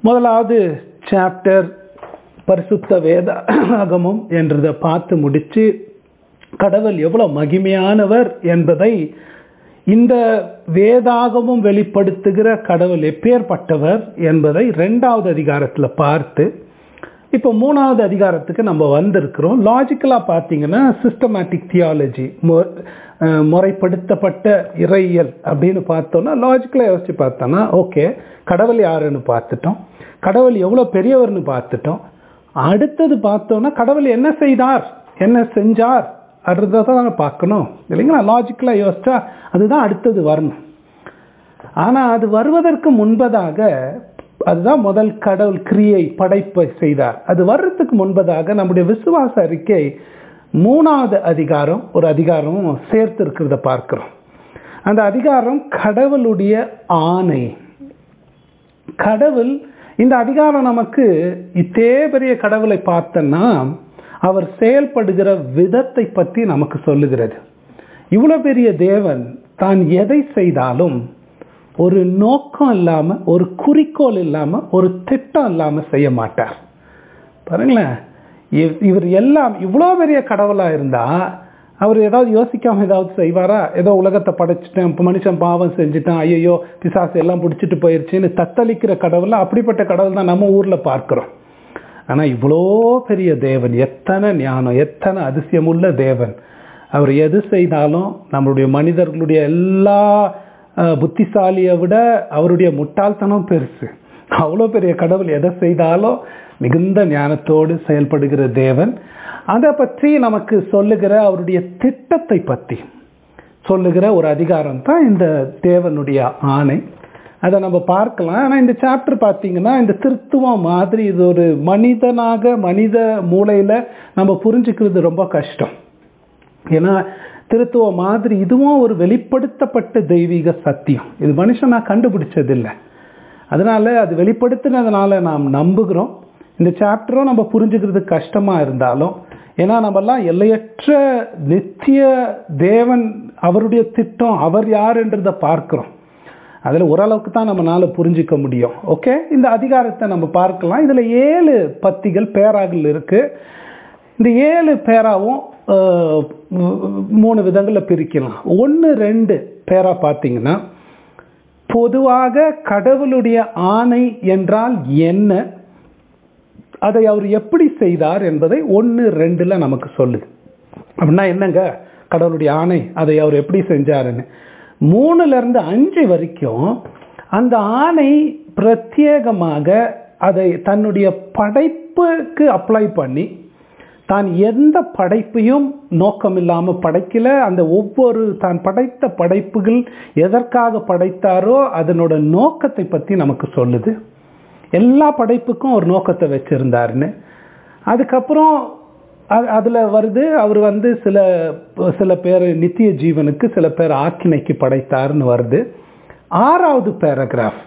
முதலாவது சாப்டர் பரிசுத்த வேதாகமம் என்றதை பார்த்து முடிச்சு கடவுள் எவ்வளவு மகிமையானவர் என்பதை இந்த வேதாகமும் வெளிப்படுத்துகிற கடவுள் எப்பேற்பட்டவர் என்பதை ரெண்டாவது அதிகாரத்தில் பார்த்து இப்போ மூணாவது அதிகாரத்துக்கு நம்ம வந்திருக்கிறோம் லாஜிக்கலாக பார்த்தீங்கன்னா சிஸ்டமேட்டிக் தியாலஜி முறைப்படுத்தப்பட்ட இறையியல் அப்படின்னு பார்த்தோம்னா லாஜிக்கலாக யோசிச்சு பார்த்தோன்னா ஓகே கடவுள் யாருன்னு பார்த்துட்டோம் கடவுள் எவ்வளோ பெரியவர்னு பார்த்துட்டோம் அடுத்தது பார்த்தோன்னா கடவுள் என்ன செய்தார் என்ன செஞ்சார் அடுத்ததை தான் பார்க்கணும் இல்லைங்களா லாஜிக்கலாக யோசிச்சா அதுதான் அடுத்தது வரணும் ஆனால் அது வருவதற்கு முன்பதாக அதுதான் முதல் கடவுள் கிரியை படைப்பை செய்தார் அது வர்றதுக்கு முன்பதாக நம்முடைய விசுவாச அறிக்கை மூணாவது அதிகாரம் ஒரு அதிகாரம் சேர்த்து இருக்கிறத பார்க்கிறோம் அந்த அதிகாரம் கடவுளுடைய ஆணை கடவுள் இந்த அதிகாரம் நமக்கு இத்தே பெரிய கடவுளை பார்த்தோன்னா அவர் செயல்படுகிற விதத்தை பற்றி நமக்கு சொல்லுகிறது இவ்வளோ பெரிய தேவன் தான் எதை செய்தாலும் ஒரு நோக்கம் இல்லாமல் ஒரு குறிக்கோள் இல்லாமல் ஒரு திட்டம் இல்லாமல் செய்ய மாட்டார் பாருங்களேன் இவர் எல்லாம் இவ்வளோ பெரிய கடவுளாக இருந்தால் அவர் ஏதாவது யோசிக்காம ஏதாவது செய்வாரா ஏதோ உலகத்தை படைச்சிட்டேன் இப்போ மனுஷன் பாவம் செஞ்சுட்டான் ஐயோ பிசாசு எல்லாம் பிடிச்சிட்டு போயிடுச்சுன்னு தத்தளிக்கிற கடவுள் அப்படிப்பட்ட கடவுள் தான் நம்ம ஊரில் பார்க்குறோம் ஆனால் இவ்வளோ பெரிய தேவன் எத்தனை ஞானம் எத்தனை அதிசயமுள்ள தேவன் அவர் எது செய்தாலும் நம்மளுடைய மனிதர்களுடைய எல்லா புத்திசாலியை விட அவருடைய முட்டாள்தனம் பெருசு அவ்வளோ பெரிய கடவுள் எதை செய்தாலும் மிகுந்த ஞானத்தோடு செயல்படுகிற தேவன் அதை பற்றி நமக்கு சொல்லுகிற அவருடைய திட்டத்தை பற்றி சொல்லுகிற ஒரு அதிகாரம் தான் இந்த தேவனுடைய ஆணை அதை நம்ம பார்க்கலாம் ஆனால் இந்த சாப்டர் பார்த்தீங்கன்னா இந்த திருத்துவம் மாதிரி இது ஒரு மனிதனாக மனித மூளையில் நம்ம புரிஞ்சுக்கிறது ரொம்ப கஷ்டம் ஏன்னா திருத்துவ மாதிரி இதுவும் ஒரு வெளிப்படுத்தப்பட்ட தெய்வீக சத்தியம் இது மனுஷனா கண்டுபிடிச்சதில்லை அதனால அது வெளிப்படுத்தினதுனால நாம் நம்புகிறோம் இந்த சாப்டரும் நம்ம புரிஞ்சுக்கிறது கஷ்டமாக இருந்தாலும் ஏன்னா நம்மெல்லாம் எல்லையற்ற நித்திய தேவன் அவருடைய திட்டம் அவர் யாருன்றதை பார்க்குறோம் அதில் ஓரளவுக்கு தான் நம்மளால புரிஞ்சிக்க முடியும் ஓகே இந்த அதிகாரத்தை நம்ம பார்க்கலாம் இதில் ஏழு பத்திகள் பேராகள் இருக்குது இந்த ஏழு பேராவும் மூணு விதங்களில் பிரிக்கலாம் ஒன்று ரெண்டு பேரா பார்த்தீங்கன்னா பொதுவாக கடவுளுடைய ஆணை என்றால் என்ன அதை அவர் எப்படி செய்தார் என்பதை ஒன்று ரெண்டில் நமக்கு சொல்லுது அப்படின்னா என்னங்க கடவுளுடைய ஆணை அதை அவர் எப்படி செஞ்சாருன்னு மூணுலேருந்து அஞ்சு வரைக்கும் அந்த ஆணை பிரத்யேகமாக அதை தன்னுடைய படைப்புக்கு அப்ளை பண்ணி தான் எந்த படைப்பையும் நோக்கம் இல்லாமல் படைக்கல அந்த ஒவ்வொரு தான் படைத்த படைப்புகள் எதற்காக படைத்தாரோ அதனோட நோக்கத்தை பற்றி நமக்கு சொல்லுது எல்லா படைப்புக்கும் ஒரு நோக்கத்தை வச்சுருந்தாருன்னு அதுக்கப்புறம் அதில் வருது அவர் வந்து சில சில பேர் நித்திய ஜீவனுக்கு சில பேர் ஆக்கினைக்கு படைத்தாருன்னு வருது ஆறாவது பேராகிராஃப்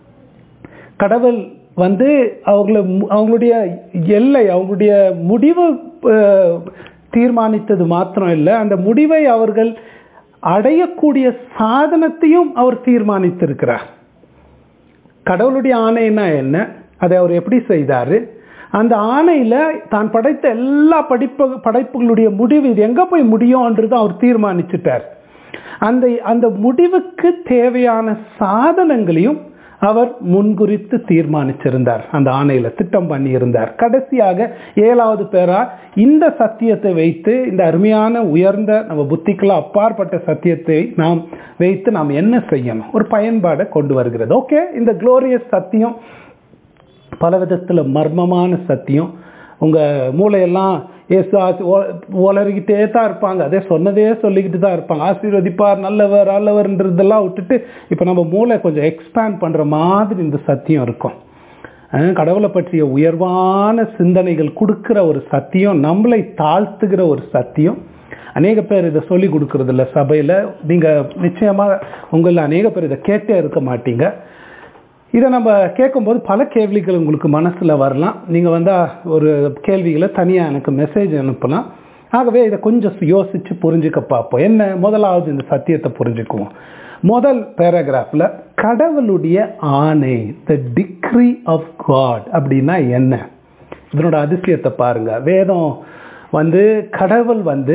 கடவுள் வந்து அவங்கள அவங்களுடைய எல்லை அவங்களுடைய முடிவு தீர்மானித்தது மாத்திரம் இல்லை அந்த முடிவை அவர்கள் அடையக்கூடிய சாதனத்தையும் அவர் தீர்மானித்திருக்கிறார் கடவுளுடைய ஆணைனா என்ன அதை அவர் எப்படி செய்தார் அந்த ஆணையில் தான் படைத்த எல்லா படிப்பு படைப்புகளுடைய முடிவு இது எங்கே போய் முடியும்ன்றது அவர் தீர்மானிச்சிட்டார் அந்த அந்த முடிவுக்கு தேவையான சாதனங்களையும் அவர் முன்குறித்து தீர்மானிச்சிருந்தார் அந்த ஆணையில் திட்டம் பண்ணியிருந்தார் கடைசியாக ஏழாவது பேரா இந்த சத்தியத்தை வைத்து இந்த அருமையான உயர்ந்த நம்ம புத்திக்கெல்லாம் அப்பாற்பட்ட சத்தியத்தை நாம் வைத்து நாம் என்ன செய்யணும் ஒரு பயன்பாடை கொண்டு வருகிறது ஓகே இந்த குளோரியஸ் சத்தியம் பல விதத்தில் மர்மமான சத்தியம் உங்கள் மூளையெல்லாம் ஏசு ஆசி உளறிக்கிட்டே தான் இருப்பாங்க அதே சொன்னதே சொல்லிக்கிட்டு தான் இருப்பாங்க ஆசீர்வதிப்பார் நல்லவர் நல்லவர்ன்றதெல்லாம் விட்டுட்டு இப்போ நம்ம மூளை கொஞ்சம் எக்ஸ்பேண்ட் பண்ணுற மாதிரி இந்த சத்தியம் இருக்கும் கடவுளை பற்றிய உயர்வான சிந்தனைகள் கொடுக்குற ஒரு சத்தியம் நம்மளை தாழ்த்துகிற ஒரு சத்தியம் அநேக பேர் இதை சொல்லி கொடுக்கறதில்ல சபையில் நீங்கள் நிச்சயமாக உங்களில் அநேக பேர் இதை கேட்டே இருக்க மாட்டீங்க இதை நம்ம கேட்கும்போது பல கேள்விகள் உங்களுக்கு மனசில் வரலாம் நீங்கள் வந்தால் ஒரு கேள்விகளை தனியாக எனக்கு மெசேஜ் அனுப்பலாம் ஆகவே இதை கொஞ்சம் யோசித்து புரிஞ்சுக்க பார்ப்போம் என்ன முதலாவது இந்த சத்தியத்தை புரிஞ்சுக்குவோம் முதல் பேராகிராஃபில் கடவுளுடைய ஆணை த டிக் டிக்ரி ஆஃப் காட் அப்படின்னா என்ன இதனோட அதிசயத்தை பாருங்க வேதம் வந்து கடவுள் வந்து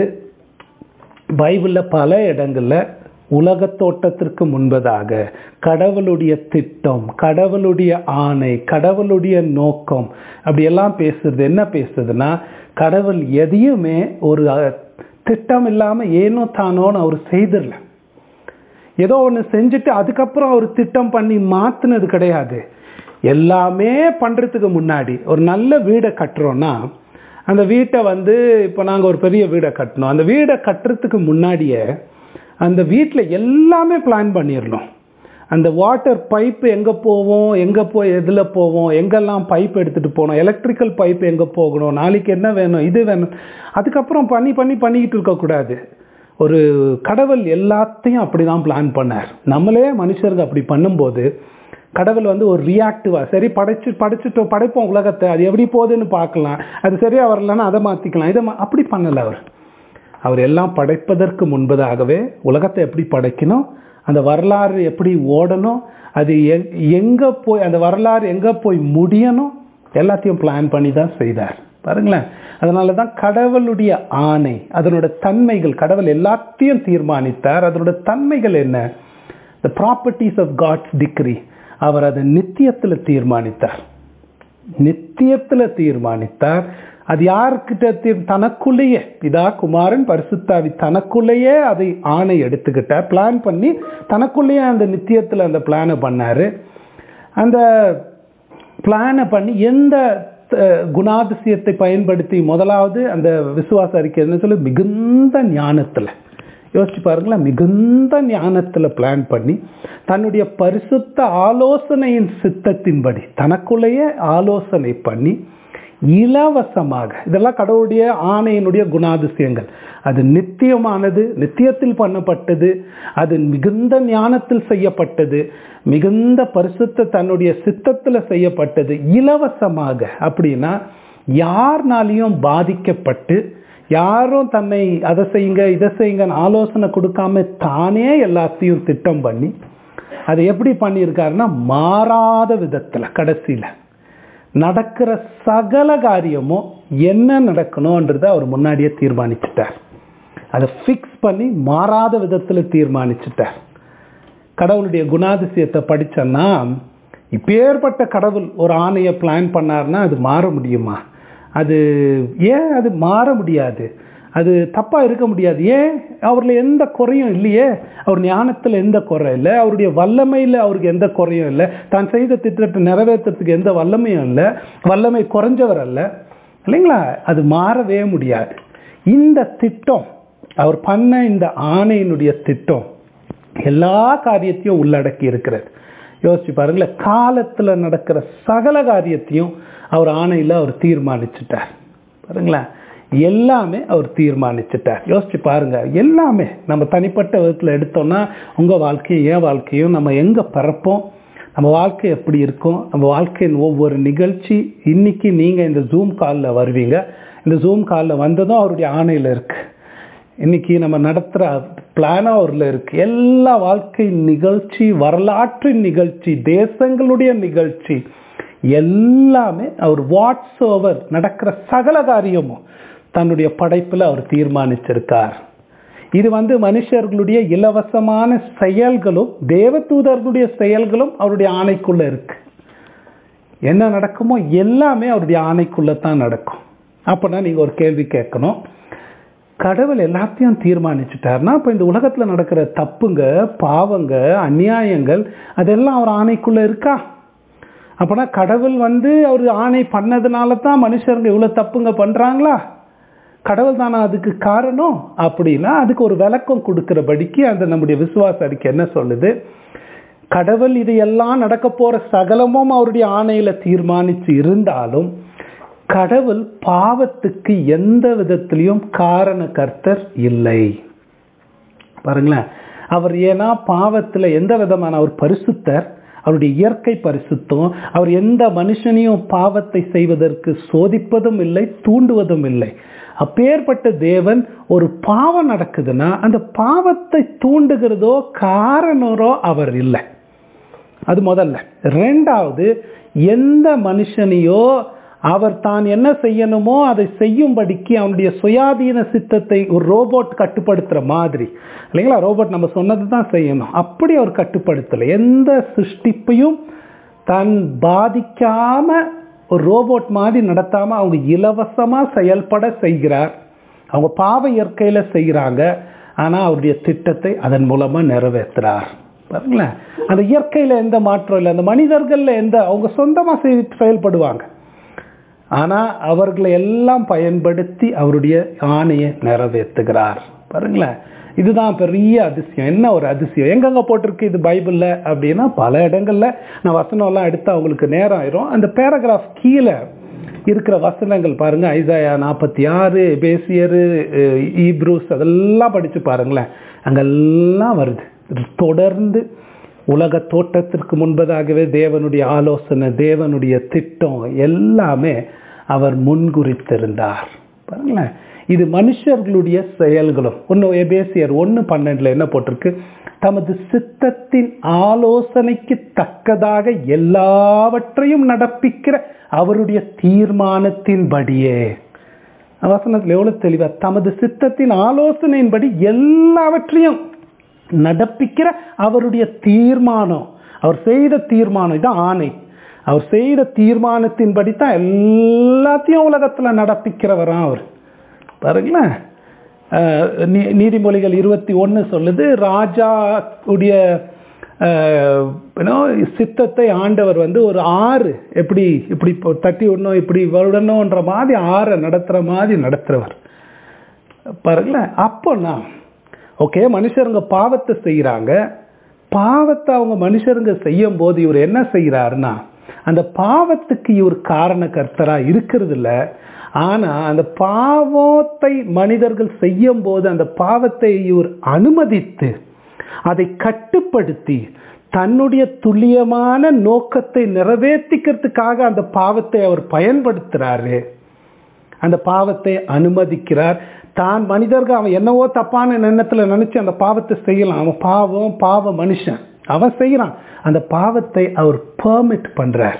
பைபிளில் பல இடங்களில் உலக தோட்டத்திற்கு முன்பதாக கடவுளுடைய திட்டம் கடவுளுடைய ஆணை கடவுளுடைய நோக்கம் அப்படியெல்லாம் பேசுறது என்ன பேசுதுன்னா கடவுள் எதையுமே ஒரு திட்டம் இல்லாமல் ஏனோ தானோன்னு அவர் செய்திடல ஏதோ ஒன்று செஞ்சுட்டு அதுக்கப்புறம் அவர் திட்டம் பண்ணி மாற்றினது கிடையாது எல்லாமே பண்ணுறதுக்கு முன்னாடி ஒரு நல்ல வீடை கட்டுறோன்னா அந்த வீட்டை வந்து இப்போ நாங்கள் ஒரு பெரிய வீடை கட்டினோம் அந்த வீடை கட்டுறதுக்கு முன்னாடியே அந்த வீட்டில் எல்லாமே பிளான் பண்ணிடணும் அந்த வாட்டர் பைப்பு எங்கே போவோம் எங்கே போய் எதில் போவோம் எங்கெல்லாம் பைப் எடுத்துகிட்டு போகணும் எலக்ட்ரிக்கல் பைப் எங்கே போகணும் நாளைக்கு என்ன வேணும் இது வேணும் அதுக்கப்புறம் பண்ணி பண்ணி பண்ணிக்கிட்டு இருக்கக்கூடாது ஒரு கடவுள் எல்லாத்தையும் அப்படி தான் பிளான் பண்ணார் நம்மளே மனுஷருக்கு அப்படி பண்ணும்போது கடவுள் வந்து ஒரு ரியாக்டிவாக சரி படைச்சு படைச்சிட்டோம் படைப்போம் உலகத்தை அது எப்படி போகுதுன்னு பார்க்கலாம் அது சரியாக வரலன்னா அதை மாற்றிக்கலாம் இதை அப்படி பண்ணலை அவர் அவர் எல்லாம் படைப்பதற்கு முன்பதாகவே உலகத்தை எப்படி படைக்கணும் அந்த வரலாறு எப்படி ஓடணும் அது எங்கே போய் அந்த வரலாறு எங்கே போய் முடியணும் எல்லாத்தையும் பிளான் பண்ணி தான் செய்தார் பாருங்களேன் அதனால தான் கடவுளுடைய ஆணை அதனோட தன்மைகள் கடவுள் எல்லாத்தையும் தீர்மானித்தார் அதனோட தன்மைகள் என்ன the properties of God's decree அவர் அதை நித்தியத்தில் தீர்மானித்தார் நித்தியத்தில் தீர்மானித்தார் அது யாருக்கிட்ட தீர் தனக்குள்ளேயே பிதா குமாரன் பரிசுத்தாவி தனக்குள்ளேயே அதை ஆணை எடுத்துக்கிட்டார் பிளான் பண்ணி தனக்குள்ளேயே அந்த நித்தியத்தில் அந்த பிளானை பண்ணார் அந்த பிளானை பண்ணி எந்த குணாதிசயத்தை பயன்படுத்தி முதலாவது அந்த விசுவாச அறிக்கை என்ன சொல்லி மிகுந்த ஞானத்தில் யோசிச்சு பாருங்களேன் மிகுந்த ஞானத்தில் பிளான் பண்ணி தன்னுடைய பரிசுத்த ஆலோசனையின் சித்தத்தின்படி தனக்குள்ளேயே ஆலோசனை பண்ணி இலவசமாக இதெல்லாம் கடவுளுடைய ஆணையினுடைய குணாதிசயங்கள் அது நித்தியமானது நித்தியத்தில் பண்ணப்பட்டது அது மிகுந்த ஞானத்தில் செய்யப்பட்டது மிகுந்த பரிசுத்த தன்னுடைய சித்தத்தில் செய்யப்பட்டது இலவசமாக அப்படின்னா யார்னாலையும் பாதிக்கப்பட்டு யாரும் தன்னை அதை செய்யுங்க இதை செய்யுங்கன்னு ஆலோசனை கொடுக்காம தானே எல்லாத்தையும் திட்டம் பண்ணி அதை எப்படி பண்ணியிருக்காருன்னா மாறாத விதத்தில் கடைசியில் நடக்கிற சகல காரியமும் என்ன நடக்கணும்ன்றதை அவர் முன்னாடியே தீர்மானிச்சிட்டார் அதை ஃபிக்ஸ் பண்ணி மாறாத விதத்தில் தீர்மானிச்சிட்டார் கடவுளுடைய குணாதிசயத்தை படித்தோன்னா இப்பேற்பட்ட கடவுள் ஒரு ஆணையை பிளான் பண்ணார்னா அது மாற முடியுமா அது ஏன் அது மாற முடியாது அது தப்பாக இருக்க முடியாது ஏன் அவரில் எந்த குறையும் இல்லையே அவர் ஞானத்தில் எந்த குறை இல்லை அவருடைய வல்லமையில் அவருக்கு எந்த குறையும் இல்லை தான் செய்த திட்டத்தை நிறைவேற்றுறதுக்கு எந்த வல்லமையும் இல்லை வல்லமை குறைஞ்சவர் அல்ல இல்லைங்களா அது மாறவே முடியாது இந்த திட்டம் அவர் பண்ண இந்த ஆணையினுடைய திட்டம் எல்லா காரியத்தையும் உள்ளடக்கி இருக்கிறது யோசிச்சு பாருங்களேன் காலத்தில் நடக்கிற சகல காரியத்தையும் அவர் ஆணையில் அவர் தீர்மானிச்சிட்டார் பாருங்களேன் எல்லாமே அவர் தீர்மானிச்சிட்டார் யோசிச்சு பாருங்க எல்லாமே நம்ம தனிப்பட்ட விதத்தில் எடுத்தோம்னா உங்கள் வாழ்க்கையும் என் வாழ்க்கையும் நம்ம எங்கே பிறப்போம் நம்ம வாழ்க்கை எப்படி இருக்கும் நம்ம வாழ்க்கையின் ஒவ்வொரு நிகழ்ச்சி இன்னைக்கு நீங்கள் இந்த ஜூம் காலில் வருவீங்க இந்த ஜூம் காலில் வந்ததும் அவருடைய ஆணையில் இருக்கு இன்னைக்கு நம்ம நடத்துகிற பிளானாக அவரில் இருக்கு எல்லா வாழ்க்கை நிகழ்ச்சி வரலாற்றின் நிகழ்ச்சி தேசங்களுடைய நிகழ்ச்சி எல்லாமே அவர் வாட்ஸ் ஓவர் நடக்கிற சகல காரியமும் தன்னுடைய படைப்பில் அவர் தீர்மானிச்சிருக்கார் இது வந்து மனுஷர்களுடைய இலவசமான செயல்களும் தேவதூதர்களுடைய செயல்களும் அவருடைய ஆணைக்குள்ள இருக்கு என்ன நடக்குமோ எல்லாமே அவருடைய ஆணைக்குள்ள தான் நடக்கும் அப்போனா நீங்கள் ஒரு கேள்வி கேட்கணும் கடவுள் எல்லாத்தையும் தீர்மானிச்சுட்டார்னா இப்போ இந்த உலகத்தில் நடக்கிற தப்புங்க பாவங்க அநியாயங்கள் அதெல்லாம் அவர் ஆணைக்குள்ள இருக்கா அப்போனா கடவுள் வந்து அவர் ஆணை பண்ணதுனால தான் மனுஷருங்க இவ்வளோ தப்புங்க பண்ணுறாங்களா கடவுள் தானே அதுக்கு காரணம் அப்படின்னா அதுக்கு ஒரு விளக்கம் கொடுக்கிறபடிக்கு அந்த நம்முடைய விசுவாச அறிக்கை என்ன சொல்லுது கடவுள் இதையெல்லாம் நடக்க போற சகலமும் அவருடைய ஆணையில தீர்மானிச்சு இருந்தாலும் கடவுள் பாவத்துக்கு எந்த விதத்திலையும் காரண கர்த்தர் இல்லை பாருங்களேன் அவர் ஏன்னா பாவத்துல எந்த விதமான அவர் பரிசுத்தர் அவருடைய இயற்கை பரிசுத்தம் அவர் எந்த மனுஷனையும் பாவத்தை செய்வதற்கு சோதிப்பதும் இல்லை தூண்டுவதும் இல்லை அப்பேற்பட்ட தேவன் ஒரு பாவம் நடக்குதுன்னா அந்த பாவத்தை தூண்டுகிறதோ காரணரோ அவர் இல்லை அது முதல்ல ரெண்டாவது எந்த மனுஷனையோ அவர் தான் என்ன செய்யணுமோ அதை செய்யும்படிக்கு அவனுடைய சுயாதீன சித்தத்தை ஒரு ரோபோட் கட்டுப்படுத்துற மாதிரி இல்லைங்களா ரோபோட் நம்ம சொன்னது தான் செய்யணும் அப்படி அவர் கட்டுப்படுத்தலை எந்த சிருஷ்டிப்பையும் தன் பாதிக்காம ஒரு ரோபோட் மாதிரி நடத்தாம அவங்க இலவசமா செயல்பட செய்கிறார் அவங்க பாவ இயற்கையில செய்கிறாங்க ஆனா அவருடைய திட்டத்தை அதன் மூலமா நிறைவேற்றுறார் பாருங்களேன் அந்த இயற்கையில எந்த மாற்றம் இல்லை அந்த மனிதர்கள்ல எந்த அவங்க சொந்தமா செய்- செயல்படுவாங்க ஆனா அவர்களை எல்லாம் பயன்படுத்தி அவருடைய ஆணையை நிறைவேற்றுகிறார் பாருங்களேன் இதுதான் பெரிய அதிசயம் என்ன ஒரு அதிசயம் எங்கெங்க போட்டிருக்கு இது பைபிள்ல அப்படின்னா பல இடங்கள்ல நான் வசனம் எல்லாம் எடுத்து அவங்களுக்கு நேரம் ஆயிரும் அந்த பேராகிராஃப் கீழே இருக்கிற வசனங்கள் பாருங்க ஐசாயா நாற்பத்தி ஆறு பேசியரு ஈப்ரூஸ் அதெல்லாம் படிச்சு பாருங்களேன் அங்கெல்லாம் வருது தொடர்ந்து உலக தோட்டத்திற்கு முன்பதாகவே தேவனுடைய ஆலோசனை தேவனுடைய திட்டம் எல்லாமே அவர் முன்குறித்திருந்தார் பாருங்களேன் இது மனுஷர்களுடைய செயல்களும் ஒன்று எபேசியர் ஒன்று பன்னெண்டுல என்ன போட்டிருக்கு தமது சித்தத்தின் ஆலோசனைக்கு தக்கதாக எல்லாவற்றையும் நடப்பிக்கிற அவருடைய தீர்மானத்தின்படியே வசனத்தில் எவ்வளவு தெளிவா தமது சித்தத்தின் ஆலோசனையின்படி எல்லாவற்றையும் நடப்பிக்கிற அவருடைய தீர்மானம் அவர் செய்த தீர்மானம் இதான் ஆணை அவர் செய்த தீர்மானத்தின்படி தான் எல்லாத்தையும் உலகத்துல நடப்பிக்கிறவரா அவர் பாருங்களேன் அஹ், நீ- நீதிமொழிகள் இருபத்தி ஒன்று சொல்லுது ராஜா உடைய அஹ், you know, சித்தத்தை ஆண்டவர் வந்து ஒரு ஆறு எப்படி இப்படி இப்போ தட்டி விடணும் இப்படி வருடணுன்ற மாதிரி ஆறை நடத்துற மாதிரி நடத்துறவர் பாருங்களேன் அப்போனா ஓகே மனுஷருங்க பாவத்தை செய்கிறாங்க பாவத்தை அவங்க மனுஷருங்க செய்யும் போது இவர் என்ன செய்கிறாருன்னா அந்த பாவத்துக்கு இவர் காரண கர்த்தரா இருக்கிறது இல்ல ஆனா அந்த பாவத்தை மனிதர்கள் செய்யும் போது அந்த பாவத்தை இவர் அனுமதித்து அதை கட்டுப்படுத்தி தன்னுடைய துல்லியமான நோக்கத்தை நிறைவேற்றிக்கிறதுக்காக அந்த பாவத்தை அவர் பயன்படுத்துறாரு அந்த பாவத்தை அனுமதிக்கிறார் தான் மனிதர்கள் அவன் என்னவோ தப்பான எண்ணத்துல நினைச்சு அந்த பாவத்தை செய்யலாம் அவன் பாவம் பாவ மனுஷன் அவன் செய்யறான் அந்த பாவத்தை அவர் பெர்மிட் பண்றார்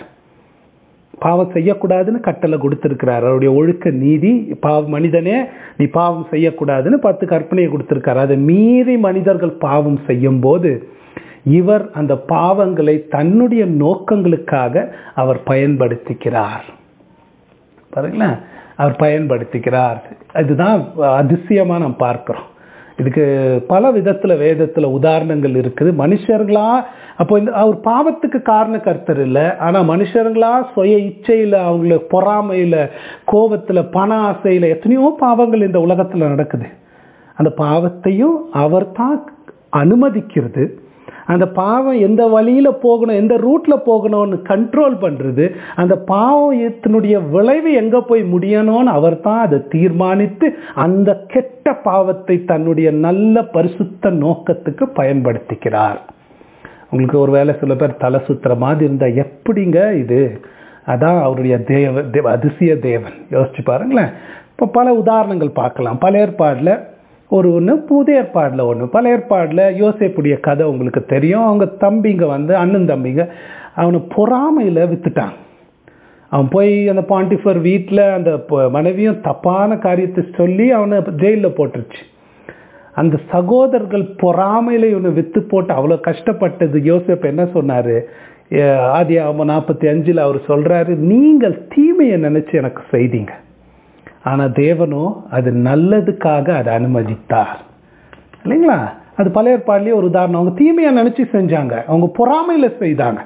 பாவம் செய்யக்கூடாதுன்னு கட்டளை கொடுத்திருக்கிறார் அவருடைய ஒழுக்க நீதி பாவ மனிதனே நீ பாவம் செய்யக்கூடாதுன்னு பத்து கற்பனையை கொடுத்திருக்காரு அதை மீறி மனிதர்கள் பாவம் செய்யும் போது இவர் அந்த பாவங்களை தன்னுடைய நோக்கங்களுக்காக அவர் பயன்படுத்திக்கிறார் பாருங்களேன் அவர் பயன்படுத்திக்கிறார் இதுதான் அதிசயமா நாம் பார்க்கிறோம் இதுக்கு பல விதத்துல வேதத்துல உதாரணங்கள் இருக்குது மனுஷர்களா அப்போ இந்த அவர் பாவத்துக்கு காரண கர்த்தர் இல்லை ஆனா மனுஷர்களா சுய இச்சையில அவங்கள பொறாமையில கோபத்துல பண ஆசையில எத்தனையோ பாவங்கள் இந்த உலகத்துல நடக்குது அந்த பாவத்தையும் அவர் தான் அனுமதிக்கிறது அந்த பாவம் எந்த வழியில போகணும் எந்த ரூட்ல போகணும்னு கண்ட்ரோல் பண்றது அந்த பாவத்தினுடைய விளைவு எங்க போய் முடியணும்னு அவர் தான் அதை தீர்மானித்து அந்த கெட்ட பாவத்தை தன்னுடைய நல்ல பரிசுத்த நோக்கத்துக்கு பயன்படுத்திக்கிறார் உங்களுக்கு ஒரு வேளை சில பேர் தலை சுத்துற மாதிரி இருந்தா எப்படிங்க இது அதான் அவருடைய தேவ தேவ அதிசய தேவன் யோசிச்சு பாருங்களேன் இப்போ பல உதாரணங்கள் பார்க்கலாம் பல ஏற்பாடுல ஒரு ஒன்று புது ஏற்பாடில் ஒன்று பல ஏற்பாடில் யோசேப்புடைய கதை உங்களுக்கு தெரியும் அவங்க தம்பிங்க வந்து அண்ணன் தம்பிங்க அவனை பொறாமையில் வித்துட்டான் அவன் போய் அந்த பாண்டிஃபர் வீட்டில் அந்த பொ- மனைவியும் தப்பான காரியத்தை சொல்லி அவனை ஜெயிலில் போட்டுருச்சு அந்த சகோதரர்கள் பொறாமையில இவனை வித்து போட்டு அவ்வளோ கஷ்டப்பட்டது யோசேப் என்ன சொன்னாரு அஹ் ஆதி அவன் நாற்பத்தி அஞ்சில் அவர் சொல்றாரு நீங்கள் தீமையை நினைச்சு எனக்கு செய்தீங்க ஆனா தேவனோ அது நல்லதுக்காக அதை அனுமதித்தார் இல்லைங்களா அது பல ஏற்பாடுலயே ஒரு உதாரணம் அவங்க தீமையை நினைச்சு செஞ்சாங்க அவங்க பொறாமையில செய்தாங்க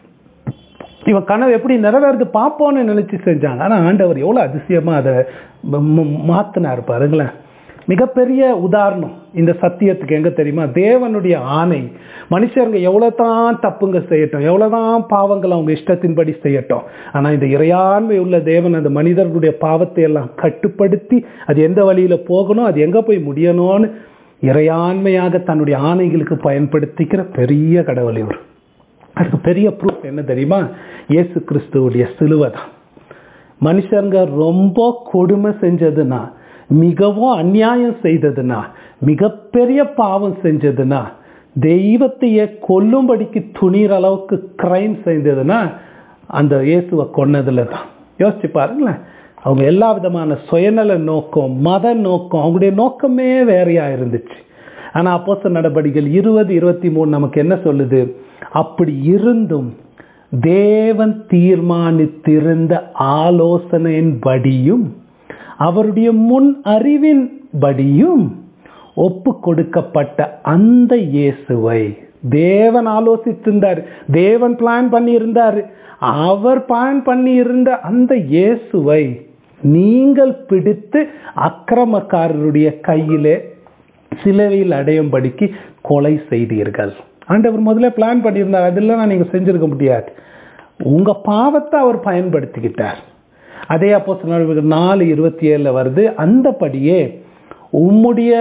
இவன் கனவு எப்படி நிறைவேறது பார்ப்போன்னு நினைச்சு செஞ்சாங்க ஆனா ஆண்டவர் எவ்வளவு அதிசயமா அதை ம- ம- மாத்தினார் பாருங்களேன் மிகப்பெரிய உதாரணம் இந்த சத்தியத்துக்கு எங்க தெரியுமா தேவனுடைய ஆணை மனுஷருங்க எவ்வளவுதான் தப்புங்க செய்யட்டும் எவ்வளவுதான் பாவங்கள் அவங்க இஷ்டத்தின்படி செய்யட்டும் ஆனா இந்த இறையாண்மை உள்ள தேவன் அந்த மனிதர்களுடைய பாவத்தை எல்லாம் கட்டுப்படுத்தி அது எந்த வழியில போகணும் அது எங்க போய் முடியணும்னு இறையாண்மையாக தன்னுடைய ஆணைகளுக்கு பயன்படுத்திக்கிற பெரிய கடவுள் இவர் அதுக்கு பெரிய ப்ரூஃப் என்ன தெரியுமா இயேசு கிறிஸ்துவுடைய சிலுவை தான் மனுஷங்க ரொம்ப கொடுமை மிகவும் அநியாயம் செய்ததுன்னா மிகப்பெரிய பாவம் செஞ்சதுன்னா தெய்வத்தையே கொல்லும்படிக்கு துணிகிற அளவுக்கு கிரைம் செய்ததுன்னா அந்த இயேசுவை கொன்னதுல தான் யோசிச்சு பாருங்களேன் அவங்க எல்லா விதமான சுயநல நோக்கம் மத நோக்கம் அவங்களுடைய நோக்கமே வேறையா இருந்துச்சு ஆனா அப்போச நடவடிக்கைகள் இருபது இருபத்தி மூணு நமக்கு என்ன சொல்லுது அப்படி இருந்தும் தேவன் தீர்மானித்திருந்த ஆலோசனையின்படியும் அவருடைய முன் அறிவின்படியும் ஒப்பு கொடுக்கப்பட்ட அந்த இயேசுவை தேவன் ஆலோசித்திருந்தார் தேவன் பிளான் பண்ணி இருந்தார் அவர் பிளான் பண்ணி இருந்த அந்த இயேசுவை நீங்கள் பிடித்து அக்கிரமக்காரருடைய கையிலே சிலுவையில் அடையும்படிக்கு கொலை செய்தீர்கள் ஆண்டவர் முதல்ல பிளான் பண்ணியிருந்தார் அதெல்லாம் நீங்க செஞ்சிருக்க முடியாது உங்க பாவத்தை அவர் பயன்படுத்திக்கிட்டார் அதே அப்போ நாலு இருபத்தி ஏழுல வருது அந்தபடியே உம்முடைய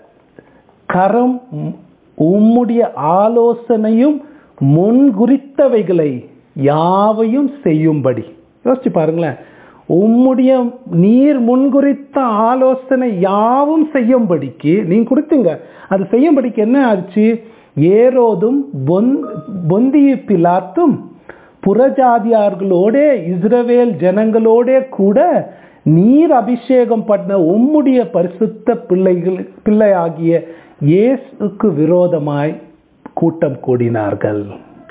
கரம் உம்முடைய ஆலோசனையும் முன்குறித்தவைகளை யாவையும் செய்யும்படி யோசிச்சு பாருங்களேன் உம்முடைய நீர் முன்குறித்த ஆலோசனை யாவும் செய்யும்படிக்கு நீங்க கொடுத்தீங்க அது செய்யும்படிக்கு என்ன ஆச்சு ஏரோதும் பொந்திய பிலாத்தும் புறஜாதியார்களோட இஸ்ரவேல் ஜனங்களோட கூட நீர் அபிஷேகம் பண்ண உம்முடைய பரிசுத்த பிள்ளைகள் பிள்ளையாகிய இயேசுக்கு விரோதமாய் கூட்டம் கூடினார்கள்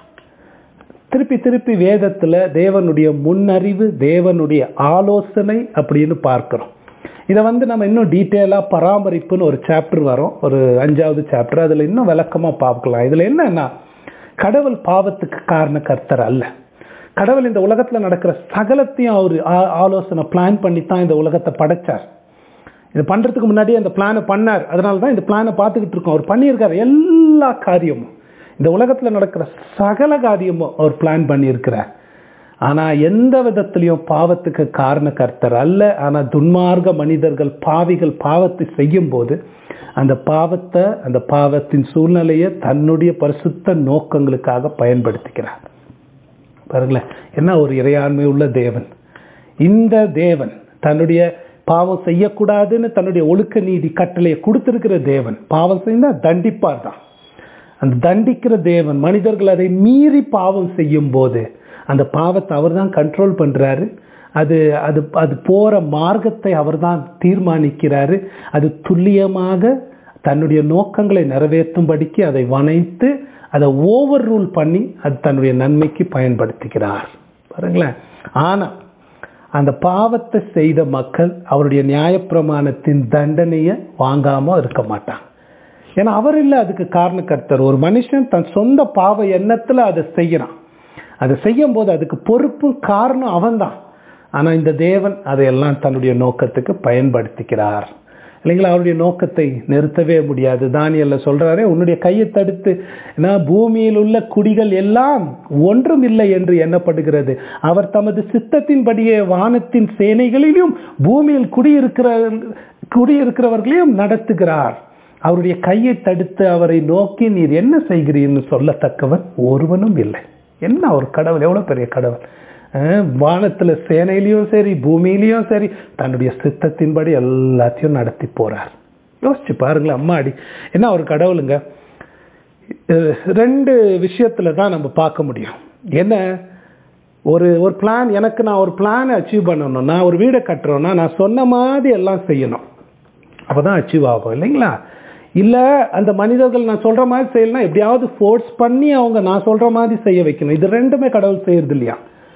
திருப்பி திருப்பி வேதத்துல தேவனுடைய முன்னறிவு தேவனுடைய ஆலோசனை அப்படின்னு பார்க்கிறோம் இதை வந்து நம்ம இன்னும் டீட்டெயிலாக பராமரிப்புன்னு ஒரு சாப்டர் வரும் ஒரு அஞ்சாவது சாப்டர் அதில் இன்னும் விளக்கமாக பார்க்கலாம் இதில் என்னன்னா கடவுள் பாவத்துக்கு காரண கர்த்தர் அல்ல கடவுள் இந்த உலகத்தில் நடக்கிற சகலத்தையும் அவர் ஆலோசனை பிளான் பண்ணி தான் இந்த உலகத்தை படைச்சார் இது பண்ணுறதுக்கு முன்னாடியே அந்த பிளானை பண்ணார் அதனால தான் இந்த பிளானை பார்த்துக்கிட்டு இருக்கோம் அவர் பண்ணியிருக்கார் எல்லா காரியமும் இந்த உலகத்தில் நடக்கிற சகல காரியமும் அவர் பிளான் பண்ணியிருக்கிறார் ஆனால் எந்த விதத்திலையும் பாவத்துக்கு காரண கர்த்தர் அல்ல ஆனால் துன்மார்க்க மனிதர்கள் பாவிகள் பாவத்தை செய்யும் போது அந்த பாவத்தை அந்த பாவத்தின் சூழ்நிலையை தன்னுடைய பரிசுத்த நோக்கங்களுக்காக பயன்படுத்திக்கிறார் பாருங்களேன் என்ன ஒரு இறையாண்மை உள்ள தேவன் இந்த தேவன் தன்னுடைய பாவம் செய்யக்கூடாதுன்னு தன்னுடைய ஒழுக்க நீதி கட்டளையை கொடுத்திருக்கிற தேவன் பாவம் செய்தால் தண்டிப்பார் தான் அந்த தண்டிக்கிற தேவன் மனிதர்கள் அதை மீறி பாவம் செய்யும் போது அந்த பாவத்தை அவர் தான் கண்ட்ரோல் பண்றாரு அது அது அது போற மார்க்கத்தை அவர் தான் தீர்மானிக்கிறாரு அது துல்லியமாக தன்னுடைய நோக்கங்களை நிறைவேற்றும்படிக்கு அதை வனைத்து அதை ஓவர் ரூல் பண்ணி அது தன்னுடைய நன்மைக்கு பயன்படுத்துகிறார் பாருங்களேன் ஆனா அந்த பாவத்தை செய்த மக்கள் அவருடைய நியாயப்பிரமாணத்தின் தண்டனையை வாங்காம இருக்க மாட்டாங்க ஏன்னா அவர் இல்லை அதுக்கு காரணக்கர்த்தர் ஒரு மனுஷன் தன் சொந்த பாவ எண்ணத்துல அதை செய்யறான் அதை செய்யும் போது அதுக்கு பொறுப்பும் காரணம் அவன்தான் ஆனா இந்த தேவன் அதையெல்லாம் தன்னுடைய நோக்கத்துக்கு பயன்படுத்திக்கிறார் இல்லைங்களா அவருடைய நோக்கத்தை நிறுத்தவே முடியாது தானியல்ல சொல்றாரே உன்னுடைய கையை தடுத்து பூமியில் உள்ள குடிகள் எல்லாம் ஒன்றும் இல்லை என்று எண்ணப்படுகிறது அவர் தமது சித்தத்தின்படியே வானத்தின் சேனைகளிலும் பூமியில் குடியிருக்கிற குடியிருக்கிறவர்களையும் நடத்துகிறார் அவருடைய கையை தடுத்து அவரை நோக்கி நீர் என்ன செய்கிறீன்னு சொல்லத்தக்கவன் ஒருவனும் இல்லை என்ன ஒரு கடவுள் எவ்வளவு பெரிய கடவுள் வானத்துல சேனையிலையும் சரி பூமியிலையும் சரி தன்னுடைய சித்தத்தின்படி எல்லாத்தையும் நடத்தி போறார் யோசிச்சு பாருங்களேன் அம்மாடி என்ன ஒரு கடவுளுங்க ரெண்டு விஷயத்துல தான் நம்ம பார்க்க முடியும் என்ன ஒரு ஒரு பிளான் எனக்கு நான் ஒரு பிளானை அச்சீவ் பண்ணணும்னா ஒரு வீடை கட்டுறோம்னா நான் சொன்ன மாதிரி எல்லாம் செய்யணும் அப்பதான் அச்சீவ் ஆகும் இல்லைங்களா இல்ல அந்த மனிதர்கள் நான் சொல்ற மாதிரி செய்யலாம் எப்படியாவது ஃபோர்ஸ் பண்ணி அவங்க நான் சொல்ற மாதிரி செய்ய வைக்கணும் இது ரெண்டுமே கடவுள் செய்யறது இல்லையா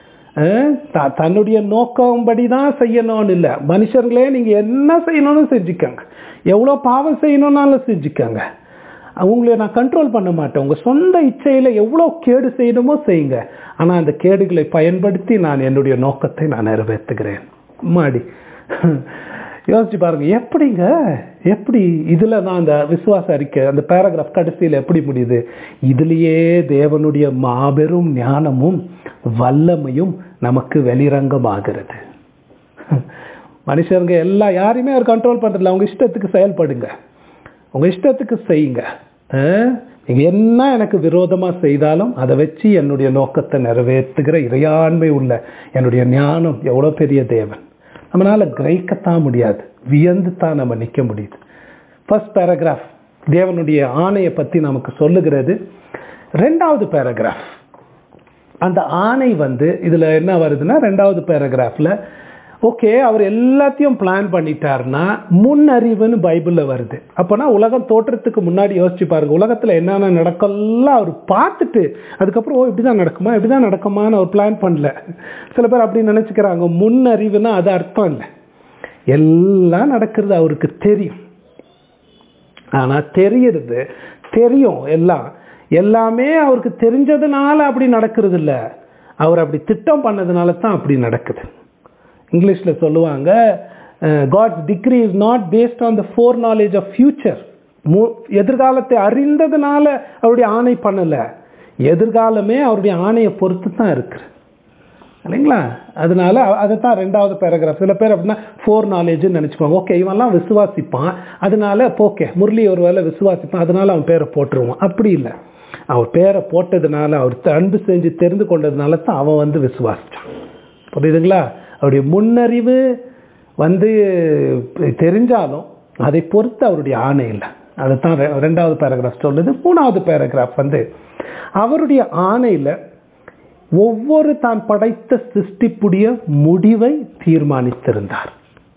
தன்னுடைய நோக்கம்படி தான் செய்யணும்னு இல்லை மனுஷங்களே நீங்க என்ன செய்யணும்னு செஞ்சுக்கோங்க எவ்வளோ பாவம் செய்யணும்னாலும் செஞ்சுக்கோங்க உங்களை நான் கண்ட்ரோல் பண்ண மாட்டேன் உங்க சொந்த இச்சையில எவ்வளோ கேடு செய்யணுமோ செய்யுங்க ஆனா அந்த கேடுகளை பயன்படுத்தி நான் என்னுடைய நோக்கத்தை நான் நிறைவேற்றுகிறேன் மாடி யோசிச்சு பாருங்க எப்படிங்க எப்படி இதுல நான் அந்த விசுவாச அறிக்கை அந்த பேராகிராஃப் கடைசியில் எப்படி முடியுது இதுலயே தேவனுடைய மாபெரும் ஞானமும் வல்லமையும் நமக்கு வெளிரங்கமாகிறது மனுஷருங்க எல்லா யாரையுமே அவர் கண்ட்ரோல் பண்றதில்ல அவங்க இஷ்டத்துக்கு செயல்படுங்க உங்க இஷ்டத்துக்கு செய்யுங்க நீங்க என்ன எனக்கு விரோதமா செய்தாலும் அதை வச்சு என்னுடைய நோக்கத்தை நிறைவேற்றுகிற இறையாண்மை உள்ள என்னுடைய ஞானம் எவ்வளவு பெரிய தேவன் நம்மளால கிரகிக்கத்தான் முடியாது வியந்து தான் நம்ம நிற்க முடியுது ஃபர்ஸ்ட் பேராகிராஃப் தேவனுடைய ஆணையை பற்றி நமக்கு சொல்லுகிறது ரெண்டாவது பேராகிராஃப் அந்த ஆணை வந்து இதில் என்ன வருதுன்னா ரெண்டாவது பேராகிராஃபில் ஓகே அவர் எல்லாத்தையும் பிளான் பண்ணிட்டாருன்னா முன்னறிவுன்னு பைபிளில் வருது அப்போனா உலகம் தோற்றத்துக்கு முன்னாடி யோசிச்சு பாருங்க உலகத்தில் என்னென்ன நடக்கெல்லாம் அவர் பார்த்துட்டு அதுக்கப்புறம் ஓ இப்படி தான் நடக்குமா இப்படி தான் நடக்குமான்னு அவர் பிளான் பண்ணல சில பேர் அப்படி நினச்சிக்கிறாங்க முன்னறிவுனா அது அர்த்தம் இல்லை எல்லாம் நடக்கிறது அவருக்கு தெரியும் ஆனால் தெரியறது தெரியும் எல்லாம் எல்லாமே அவருக்கு தெரிஞ்சதுனால அப்படி நடக்கிறது இல்லை அவர் அப்படி திட்டம் பண்ணதுனால தான் அப்படி நடக்குது இங்கிலீஷில் சொல்லுவாங்க God's decree is not based on the foreknowledge of future எதிர்காலத்தை அறிந்ததுனால அவருடைய ஆணை பண்ணலை எதிர்காலமே அவருடைய ஆணையை பொறுத்து தான் இருக்குது இல்லைங்களா அதனால அதை தான் ரெண்டாவது பேராகிராஃப் சில பேர் அப்படின்னா ஃபோர் நாலேஜ்னு நினச்சிக்குவாங்க ஓகே இவன்லாம் விசுவாசிப்பான் அதனால ஓகே முரளி ஒரு வேலை விசுவாசிப்பான் அதனால அவன் பேரை போட்டுருவான் அப்படி இல்லை அவர் பேரை போட்டதுனால அவர் அன்பு செஞ்சு தெரிந்து கொண்டதுனால தான் அவன் வந்து விசுவாசிச்சான் புரியுதுங்களா அவருடைய முன்னறிவு வந்து தெரிஞ்சாலும் அதை பொறுத்து அவருடைய ஆணை இல்லை அதுதான் ரெண்டாவது பேராகிராஃப் சொல்லுது மூணாவது பேராகிராஃப் வந்து அவருடைய ஆணையில் ஒவ்வொரு தான் படைத்த சிருஷ்டிப்புடைய முடிவை தீர்மானித்திருந்தார்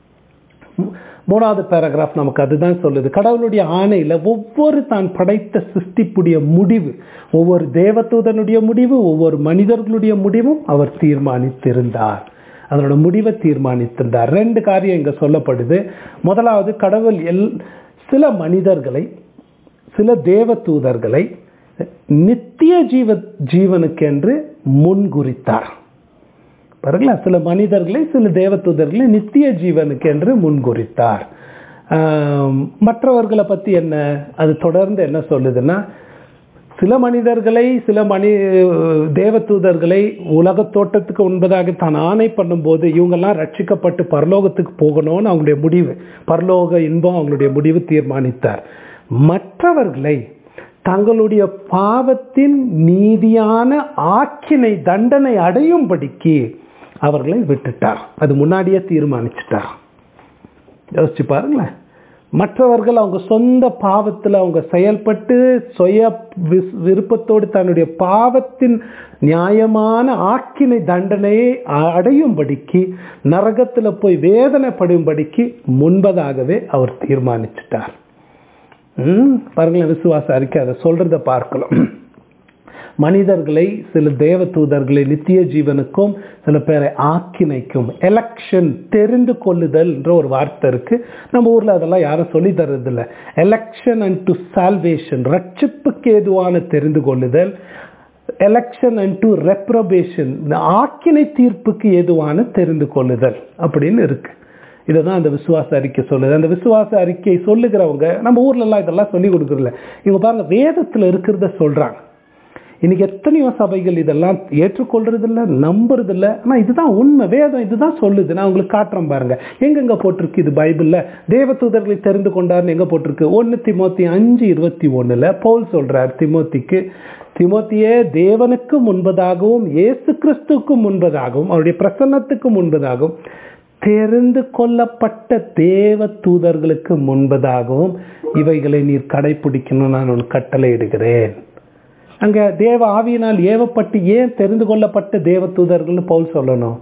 மூணாவது பேராகிராஃப் நமக்கு அதுதான் சொல்லுது கடவுளுடைய ஆணையில் ஒவ்வொரு தான் படைத்த சிருஷ்டிப்புடைய முடிவு ஒவ்வொரு தேவதூதனுடைய முடிவு ஒவ்வொரு மனிதர்களுடைய முடிவும் அவர் தீர்மானித்திருந்தார் அதனோட முடிவை தீர்மானித்திருந்தார் ரெண்டு காரியம் இங்கே சொல்லப்படுது முதலாவது கடவுள் எல் சில மனிதர்களை சில தேவ தூதர்களை நித்திய ஜீவ ஜீவனுக்கென்று முன்குறித்தார் பாருங்களா சில மனிதர்களை சில தேவதூதர்களை நித்திய ஜீவனுக்கு என்று முன்குறித்தார் மற்றவர்களை பற்றி என்ன அது தொடர்ந்து என்ன சொல்லுதுன்னா சில மனிதர்களை சில மனி தேவதூதர்களை உலக தோட்டத்துக்கு உண்பதாக தான் ஆணை பண்ணும்போது இவங்கெல்லாம் ரட்சிக்கப்பட்டு பரலோகத்துக்கு போகணும்னு அவங்களுடைய முடிவு பரலோக இன்பம் அவங்களுடைய முடிவு தீர்மானித்தார் மற்றவர்களை தங்களுடைய பாவத்தின் நீதியான ஆக்கினை தண்டனை அடையும்படிக்கு அவர்களை விட்டுட்டார் அது முன்னாடியே தீர்மானிச்சிட்டார் யோசிச்சு பாருங்களேன் மற்றவர்கள் அவங்க சொந்த பாவத்தில் அவங்க செயல்பட்டு சுய விருப்பத்தோடு தன்னுடைய பாவத்தின் நியாயமான ஆக்கினை தண்டனையை அடையும்படிக்கு நரகத்தில் போய் வேதனைப்படும்படிக்கு முன்பதாகவே அவர் தீர்மானிச்சிட்டார் பாருங்களேன் விசுவாச அறிக்கை அதை சொல்றத பார்க்கலாம் மனிதர்களை சில தேவ தூதர்களை நித்திய ஜீவனுக்கும் சில பேரை ஆக்கினைக்கும் எலெக்ஷன் தெரிந்து கொள்ளுதல் என்ற ஒரு வார்த்தை இருக்கு நம்ம ஊர்ல அதெல்லாம் யாரும் சொல்லி தர்றதில்ல எலெக்ஷன் அண்ட் டு சால்வேஷன் ரட்சிப்புக்கு ஏதுவான தெரிந்து கொள்ளுதல் எலெக்ஷன் அண்ட் டு ரெப்ரபேஷன் ஆக்கினை தீர்ப்புக்கு ஏதுவான தெரிந்து கொள்ளுதல் அப்படின்னு இருக்கு இதை தான் அந்த விசுவாச அறிக்கை சொல்லுது அந்த விசுவாச அறிக்கை சொல்லுகிறவங்க நம்ம ஊர்ல எல்லாம் இதெல்லாம் சொல்லி கொடுக்குறல இவங்க பாருங்க வேதத்தில் இருக்கிறத சொல்றாங்க இன்னைக்கு எத்தனையோ சபைகள் இதெல்லாம் ஏற்றுக்கொள்றதில்ல நம்புறதில்ல ஆனால் இதுதான் உண்மை வேதம் இதுதான் சொல்லுது நான் உங்களுக்கு காட்டுறேன் பாருங்க எங்கெங்க போட்டிருக்கு இது பைபிளில் தேவதூதர்களை தெரிந்து கொண்டார்னு எங்க போட்டிருக்கு ஒன்று திமோத்தி அஞ்சு இருபத்தி ஒன்றில் பவுல் சொல்றார் திமோத்திக்கு திமோத்தியே தேவனுக்கு முன்பதாகவும் இயேசு கிறிஸ்துக்கு முன்பதாகவும் அவருடைய பிரசன்னத்துக்கு முன்பதாகவும் தெரிந்து கொள்ளப்பட்ட தேவ தூதர்களுக்கு முன்பதாகவும் இவைகளை நீர் கடைபிடிக்கணும் நான் உன் கட்டளை இடுகிறேன் அங்க தேவ ஆவியினால் ஏவப்பட்டு ஏன் தெரிந்து கொள்ளப்பட்ட தேவ தூதர்கள்னு பவுல் சொல்லணும்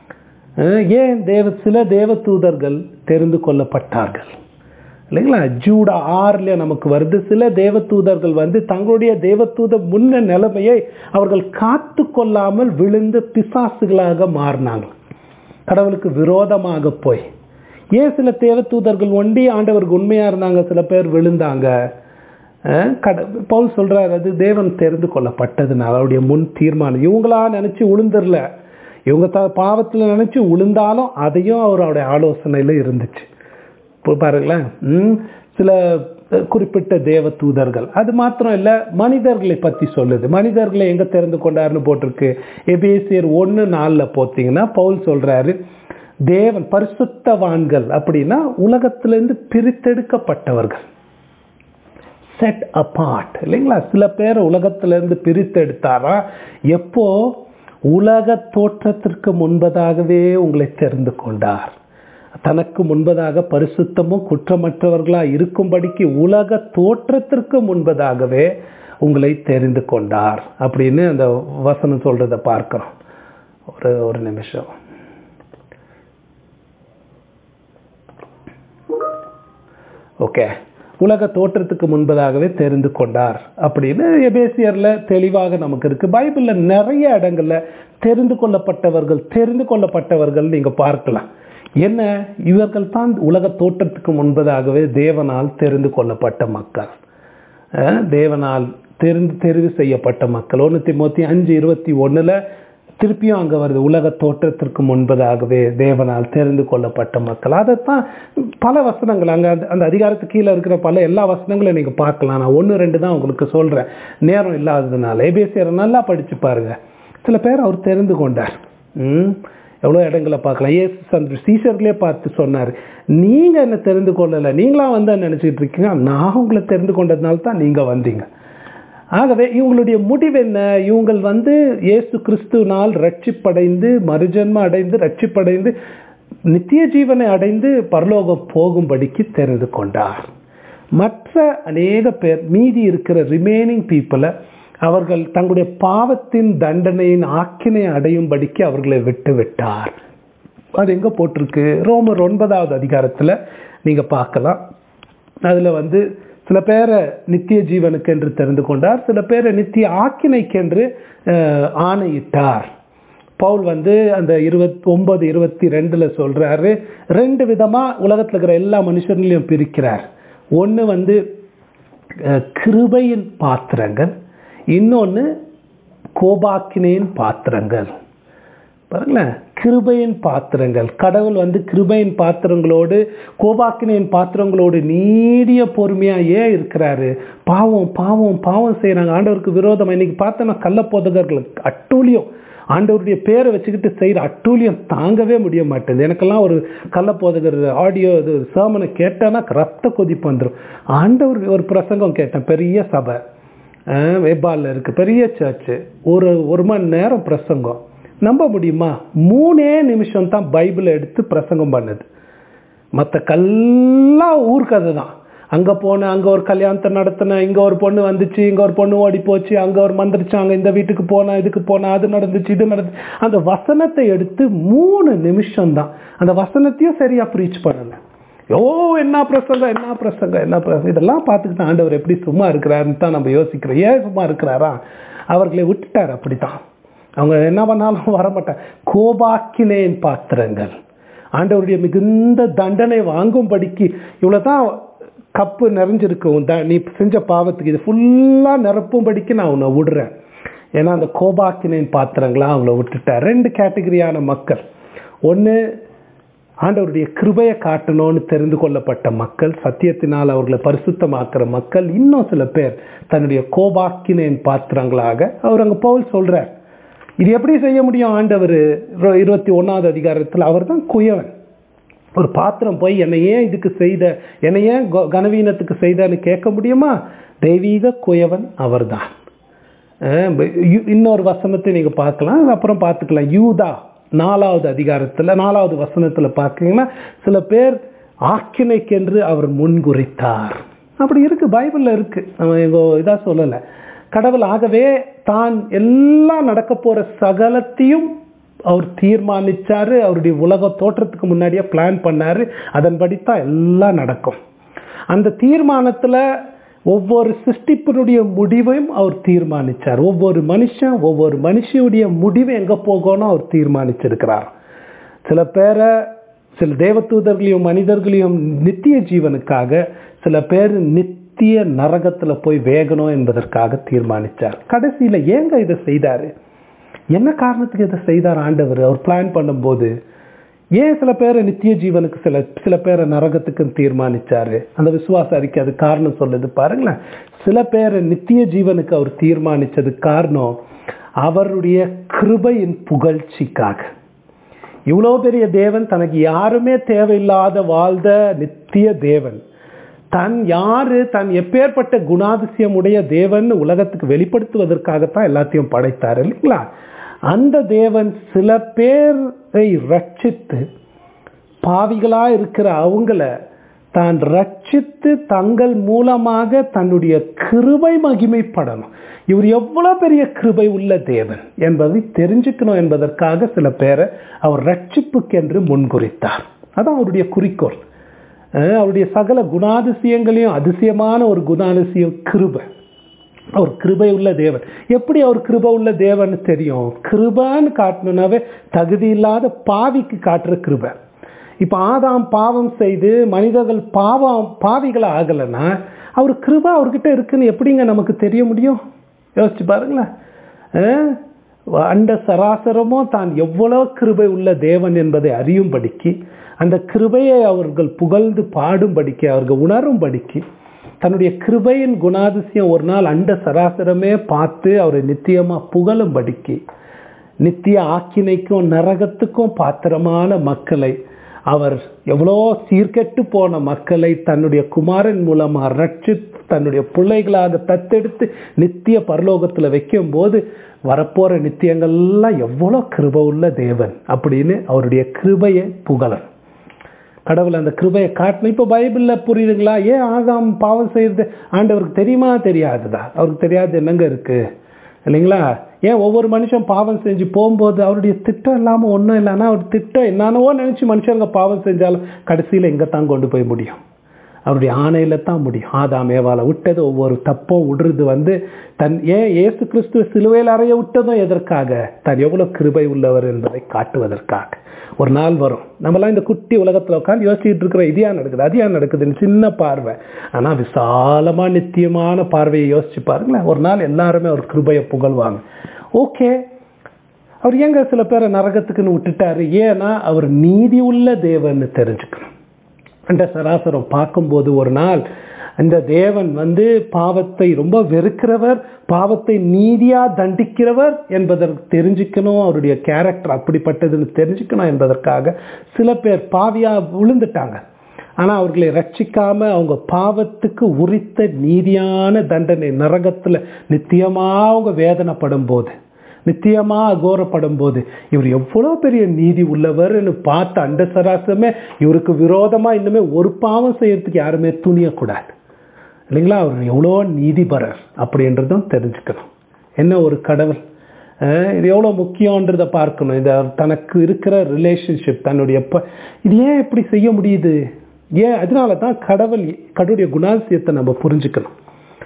ஏன் தேவ சில தேவ தூதர்கள் தெரிந்து கொள்ளப்பட்டார்கள் இல்லைங்களா ஜூடா ஆறுல நமக்கு வருது சில தேவ தூதர்கள் வந்து தங்களுடைய தேவதூத முன்ன நிலைமையை அவர்கள் காத்து கொள்ளாமல் விழுந்து பிசாசுகளாக மாறினாங்க கடவுளுக்கு விரோதமாக போய் ஏன் சில தேவ தூதர்கள் ஒண்டி ஆண்டவருக்கு உண்மையா இருந்தாங்க சில பேர் விழுந்தாங்க பவுல் சொல்றாரு அது தேவன் தெரிந்து கொள்ளப்பட்டதுனால அவருடைய முன் தீர்மானம் இவங்களா நினைச்சு உளுந்துடல இவங்க த பாவத்தில் நினைச்சு உளுந்தாலும் அதையும் அவருடைய ஆலோசனையில இருந்துச்சு இப்போ பாருங்களேன் சில குறிப்பிட்ட தேவ தூதர்கள் அது மாத்திரம் இல்லை மனிதர்களை பற்றி சொல்லுது மனிதர்களை எங்கே தெரிந்து கொண்டாருன்னு போட்டிருக்கு எபேசியர் ஒன்று நாளில் போத்தீங்கன்னா பவுல் சொல்றாரு தேவன் பரிசுத்தவான்கள் அப்படின்னா உலகத்திலிருந்து பிரித்தெடுக்கப்பட்டவர்கள் செட் அப்பார்ட் இல்லைங்களா சில பேர் உலகத்திலிருந்து பிரித்தெடுத்தாரா எப்போ உலக தோற்றத்திற்கு முன்பதாகவே உங்களை தெரிந்து கொண்டார் தனக்கு முன்பதாக பரிசுத்தமும் குற்றமற்றவர்களா இருக்கும்படிக்கு உலக தோற்றத்திற்கு முன்பதாகவே உங்களை தெரிந்து கொண்டார் அப்படின்னு அந்த வசனம் சொல்றத பார்க்கிறோம் ஒரு ஒரு நிமிஷம் ஓகே உலக தோற்றத்துக்கு முன்பதாகவே தெரிந்து கொண்டார் அப்படின்னு எபேசியர்ல தெளிவாக நமக்கு இருக்கு பைபிள்ல நிறைய இடங்கள்ல தெரிந்து கொள்ளப்பட்டவர்கள் தெரிந்து கொள்ளப்பட்டவர்கள் நீங்க பார்க்கலாம் என்ன இவர்கள் தான் உலக தோற்றத்துக்கு முன்பதாகவே தேவனால் தெரிந்து கொள்ளப்பட்ட மக்கள் அஹ் தேவனால் தெரிந்து தெரிவு செய்யப்பட்ட மக்கள் ஒன்று திமுத்தி அஞ்சு இருபத்தி ஒண்ணுல திருப்பியும் அங்க வருது உலக தோற்றத்திற்கு முன்பதாகவே தேவனால் தெரிந்து கொள்ளப்பட்ட மக்கள் அதைத்தான் பல வசனங்கள் அங்க அந்த- அந்த அதிகாரத்துக்கு கீழே இருக்கிற பல எல்லா வசனங்களும் நீங்க பார்க்கலாம் நான் ஒன்று ரெண்டு தான் உங்களுக்கு சொல்றேன் நேரம் இல்லாததுனால ஏபிசியரை நல்லா படிச்சு பாருங்க சில பேர் அவர் தெரிந்து கொண்டார் ம் எவ்வளோ இடங்களை பார்க்கலாம் ஏசு அந்த சீசர்களே பார்த்து சொன்னார் நீங்க என்ன தெரிந்து கொள்ளலை நீங்களா வந்து நினைச்சிட்டு இருக்கீங்க நான் உங்களை தெரிந்து கொண்டதுனால தான் நீங்க வந்தீங்க ஆகவே இவங்களுடைய முடிவு என்ன இவங்கள் வந்து இயேசு கிறிஸ்துவினால் ரட்சிப்படைந்து மறுஜன்ம அடைந்து ரட்சிப்படைந்து நித்திய ஜீவனை அடைந்து பரலோகம் போகும்படிக்கு தெரிந்து கொண்டார் மற்ற அநேக பேர் மீதி இருக்கிற ரிமைனிங் பீப்புளை அவர்கள் தங்களுடைய பாவத்தின் தண்டனையின் ஆக்கினை அடையும்படிக்கு அவர்களை விட்டு விட்டார் அது எங்க போட்டிருக்கு ரோமர் ஒன்பதாவது அதிகாரத்துல நீங்க பார்க்கலாம் அதுல வந்து சில பேரை நித்திய ஜீவனுக்கு என்று தெரிந்து கொண்டார் சில பேரை நித்திய ஆக்கினைக்கென்று அஹ், ஆணையிட்டார் பவுல் வந்து அந்த இருபத்தி ஒன்பது இருபத்தி ரெண்டுல சொல்றாரு ரெண்டு விதமா உலகத்துல இருக்கிற எல்லா மனுஷர்களையும் பிரிக்கிறார் ஒன்னு வந்து அஹ், கிருபையின் பாத்திரங்கள் இன்னொன்னு கோபாக்கினையின் பாத்திரங்கள் பாருங்களேன் கிருபையின் பாத்திரங்கள் கடவுள் வந்து கிருபையின் பாத்திரங்களோடு கோபாக்கினையின் பாத்திரங்களோடு நீடிய பொறுமையா ஏன் இருக்கிறாரு பாவம் பாவம் பாவம் செய்யறாங்க ஆண்டவருக்கு விரோதமா இன்னைக்கு பார்த்தோன்னா கள்ளப்போதகர்கள் அட்டூழியம் ஆண்டவருடைய பேரை வச்சுக்கிட்டு செய்யற அட்டூழியம் தாங்கவே முடிய மாட்டேங்குது எனக்கெல்லாம் ஒரு கள்ளப்போதகர் ஆடியோ இது சேமனை கேட்டேன்னா ரத்த கொதிப்பு வந்துடும் ஆண்டவர் ஒரு பிரசங்கம் கேட்டேன் பெரிய சபை வெப்பாலில் இருக்கு பெரிய சர்ச்சு ஒரு ஒரு மணி நேரம் பிரசங்கம் நம்ப முடியுமா மூணே நிமிஷம் தான் பைபிளை எடுத்து பிரசங்கம் பண்ணுது மற்ற கல்லாம் ஊர்க்கதை தான் அங்கே போனேன் அங்கே ஒரு கல்யாணத்தை நடத்தினேன் இங்கே ஒரு பொண்ணு வந்துச்சு இங்கே ஒரு பொண்ணு ஓடி போச்சு அங்கே ஒரு மந்திரிச்சாங்க இந்த வீட்டுக்கு போனேன் இதுக்கு போனேன் அது நடந்துச்சு இது நடந்துச்சு அந்த வசனத்தை எடுத்து மூணு நிமிஷம் தான் அந்த வசனத்தையும் சரியா ப்ரீச் பண்ணல ஓ என்ன பிரசங்கம் என்ன பிரசங்கம் என்ன பிரசங்கம் இதெல்லாம் பார்த்துக்கிட்டு ஆண்டவர் எப்படி சும்மா இருக்கிறாருன்னு தான் நம்ம யோசிக்கிறோம் ஏன் சும்மா இருக்கிறாரா அவர்களை விட்டுட்டார் அப்படித்தான் அவங்க என்ன பண்ணாலும் வரமாட்டாங்க கோபாக்கினேன் பாத்திரங்கள் ஆண்டவருடைய மிகுந்த தண்டனை வாங்கும்படிக்கு இவ்வளவுதான் கப்பு நிறைஞ்சிருக்கு உன் த- நீ செஞ்ச பாவத்துக்கு இது ஃபுல்லாக நிரப்பும்படிக்கு நான் உன்னை விடுறேன் ஏன்னா அந்த கோபாக்கினேன் பாத்திரங்களா அவங்கள விட்டுட்டார் ரெண்டு கேட்டகரியான மக்கள் ஒன்று ஆண்டவருடைய கிருபையை காட்டணும்னு தெரிந்து கொள்ளப்பட்ட மக்கள் சத்தியத்தினால் அவர்களை பரிசுத்தமாக்குற மக்கள் இன்னும் சில பேர் தன்னுடைய கோபாக்கினேன் பாத்திரங்களாக அவர் அங்க பவுல் சொல்றார் இது எப்படி செய்ய முடியும் ஆண்டவர் இருபத்தி ஒன்னாவது அதிகாரத்தில் அவர் தான் குயவன் ஒரு பாத்திரம் போய் என்னை ஏன் இதுக்கு செய்த என்னை ஏன் கொ- கனவீனத்துக்கு செய்தன்னு கேட்க முடியுமா தெய்வீக குயவன் அவர்தான் அஹ் யு- இன்னொரு வசனத்தை நீங்க பார்க்கலாம் அப்புறம் பார்த்துக்கலாம் யூதா நாலாவது அதிகாரத்துல நாலாவது வசனத்துல பார்க்கீங்கன்னா சில பேர் ஆக்கினைக்கென்று அவர் முன்குறித்தார் அப்படி இருக்கு பைபிள்ல இருக்கு நம்ம எங்கோ இதா சொல்லல கடவுள் ஆகவே தான் எல்லாம் நடக்க போற சகலத்தையும் அவர் தீர்மானிச்சாரு அவருடைய உலக தோற்றத்துக்கு முன்னாடியே பிளான் பண்ணாரு அதன்படி தான் எல்லாம் நடக்கும் அந்த தீர்மானத்துல ஒவ்வொரு சிருஷ்டிப்பினுடைய முடிவையும் அவர் தீர்மானிச்சார் ஒவ்வொரு மனுஷன் ஒவ்வொரு மனுஷியுடைய முடிவு எங்க போகணும் அவர் தீர்மானிச்சிருக்கிறார் சில பேரை சில தேவதூதர்களையும் மனிதர்களையும் நித்திய ஜீவனுக்காக சில பேர் நித்திய நரகத்துல போய் வேகணும் என்பதற்காக தீர்மானிச்சார் கடைசியில ஏங்க இதை செய்தாரு என்ன காரணத்துக்கு இதை செய்தார் ஆண்டவர் அவர் பிளான் பண்ணும்போது ஏன் சில பேரை நித்திய ஜீவனுக்கு சில சில பேரை நரகத்துக்கு தீர்மானிச்சாரு அந்த விசுவாச அறிக்கை அது காரணம் சொல்லுது பாருங்களேன் சில பேரை நித்திய ஜீவனுக்கு அவர் தீர்மானிச்சது காரணம் அவருடைய கிருபையின் புகழ்ச்சிக்காக இவ்வளோ பெரிய தேவன் தனக்கு யாருமே தேவையில்லாத வாழ்ந்த நித்திய தேவன் தன் யாரு தன் எப்பேற்பட்ட குணாதிசயம் உடைய தேவன் உலகத்துக்கு வெளிப்படுத்துவதற்காகத்தான் எல்லாத்தையும் படைத்தார் இல்லைங்களா அந்த தேவன் சில பேரை ரட்சித்து பாவிகளா இருக்கிற அவங்கள தான் ரட்சித்து தங்கள் மூலமாக தன்னுடைய கிருபை மகிமைப்படணும் இவர் எவ்வளவு பெரிய கிருபை உள்ள தேவன் என்பதை தெரிஞ்சுக்கணும் என்பதற்காக சில பேரை அவர் ரட்சிப்புக்கென்று முன்குறித்தார் அதான் அவருடைய குறிக்கோள் அஹ் அவருடைய சகல குணாதிசயங்களையும் அதிசயமான ஒரு குணாதிசயம் கிருபை அவர் கிருபை உள்ள தேவன் எப்படி அவர் கிருபை உள்ள தேவன் தெரியும் கிருபான்னு காட்டணும்னாவே தகுதி இல்லாத பாவிக்கு காட்டுற கிருபை இப்ப ஆதாம் பாவம் செய்து மனிதர்கள் பாவம் பாவிகளை ஆகலைன்னா அவர் கிருபா அவர்கிட்ட இருக்குன்னு எப்படிங்க நமக்கு தெரிய முடியும் யோசிச்சு பாருங்களேன் அஹ் அண்ட சராசரமும் தான் எவ்வளவு கிருபை உள்ள தேவன் என்பதை அறியும்படிக்கு அந்த கிருபையை அவர்கள் புகழ்ந்து பாடும்படிக்கு அவர்கள் உணரும்படிக்கு தன்னுடைய கிருபையின் குணாதிசயம் ஒரு நாள் அண்ட சராசரமே பார்த்து அவரை நித்தியமா புகழும்படிக்கு நித்திய ஆக்கினைக்கும் நரகத்துக்கும் பாத்திரமான மக்களை அவர் எவ்வளோ சீர்கெட்டு போன மக்களை தன்னுடைய குமாரன் மூலமா ரட்சித்து தன்னுடைய பிள்ளைகளாக தத்தெடுத்து நித்திய பரலோகத்துல வைக்கும் போது வரப்போற நித்தியங்கள்லாம் எவ்வளோ கிருபை உள்ள தேவன் அப்படின்னு அவருடைய கிருபையை புகழன் கடவுள் அந்த கிருபையை காட்டணும் இப்போ பைபிளில் புரியுதுங்களா ஏன் ஆகாம் பாவம் செய்யறது ஆண்டவருக்கு தெரியுமா தெரியாதுதா அவருக்கு தெரியாது என்னங்க இருக்கு இல்லைங்களா ஏன் ஒவ்வொரு மனுஷன் பாவம் செஞ்சு போகும்போது அவருடைய திட்டம் இல்லாமல் ஒன்றும் இல்லைன்னா அவர் திட்டம் என்னன்னவோ நினச்சி மனுஷங்க பாவம் செஞ்சாலும் கடைசியில் எங்கே தான் கொண்டு போய் முடியும் அவருடைய ஆணையில தான் முடியும் ஆதாம் ஏவால விட்டது ஒவ்வொரு தப்பும் விடுறது வந்து தன் ஏன் இயேசு கிறிஸ்துவ சிலுவையில் அறைய விட்டதும் எதற்காக தான் எவ்வளவு கிருபை உள்ளவர் என்பதை காட்டுவதற்காக ஒரு நாள் வரும் நம்மலாம் இந்த குட்டி உலகத்துல உட்காந்து யோசிச்சுட்டு இருக்கிற இதையா நடக்குது அதியா நடக்குதுன்னு சின்ன பார்வை ஆனா விசாலமா நித்தியமான பார்வையை யோசிச்சு பாருங்களேன் ஒரு நாள் எல்லாருமே அவர் கிருபையை புகழ்வாங்க ஓகே அவர் ஏங்க சில பேரை நரகத்துக்குன்னு விட்டுட்டாரு ஏன்னா அவர் நீதி உள்ள தேவன்னு தெரிஞ்சுக்கணும் அந்த சராசரம் பார்க்கும்போது ஒரு நாள் அந்த தேவன் வந்து பாவத்தை ரொம்ப வெறுக்கிறவர் பாவத்தை நீதியா தண்டிக்கிறவர் என்பதற்கு தெரிஞ்சுக்கணும் அவருடைய கேரக்டர் அப்படிப்பட்டதுன்னு தெரிஞ்சுக்கணும் என்பதற்காக சில பேர் பாவியா விழுந்துட்டாங்க ஆனா அவர்களை ரட்சிக்காம அவங்க பாவத்துக்கு உரித்த நீதியான தண்டனை நரகத்துல நித்தியமா அவங்க வேதனைப்படும் போது நித்தியமா அகோரப்படும் போது இவர் எவ்வளவு பெரிய நீதி உள்ளவர்னு பார்த்த அண்ட சராசமே இவருக்கு விரோதமா இன்னுமே ஒரு பாவம் செய்யறதுக்கு யாருமே துணியக்கூடாது இல்லைங்களா அவர் எவ்வளோ நீதிபரர் அப்படின்றதும் தெரிஞ்சுக்கணும் என்ன ஒரு கடவுள் அஹ் இது எவ்வளோ முக்கியன்றதை பார்க்கணும் இந்த தனக்கு இருக்கிற ரிலேஷன்ஷிப் தன்னுடைய ப இது ஏன் இப்படி செய்ய முடியுது ஏன் அதனால தான் கடவுள் கடவுளுடைய குணாதிசயத்தை நம்ம புரிஞ்சுக்கணும்